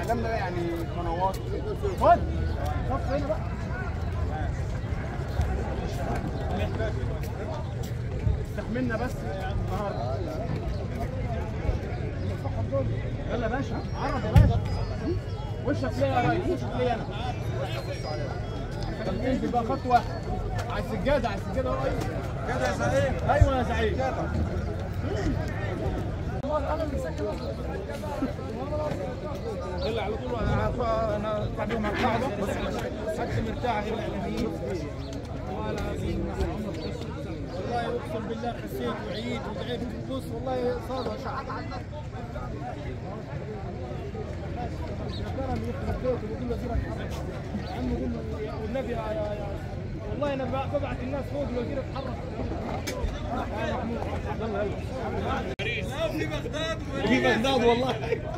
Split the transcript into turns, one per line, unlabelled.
اعلامنا بقى يعني قنوات خد صف هنا بقى استحملنا بس النهارده يلا يا باشا عرض يا باشا وشك ليا يا ريس وشك ليا انا طب انزل بقى خط واحد على السجاده على السجاده يا ريس
كده يا زعيم
ايوه يا زعيم
يلا على طول انا انا قاعد مع القاعده بس حتى مرتاح الاعلاميين والله العظيم والله اقسم بالله حسيت وعيد وتعبت بص والله صار شعب كرم يخرب بيته ويقول له زيرك يا عم قول له يا- والنبي يا يا يا والله انا ببعت الناس فوق الوزير اتحرك يا محمود يلا يلا في بغداد في بغداد والله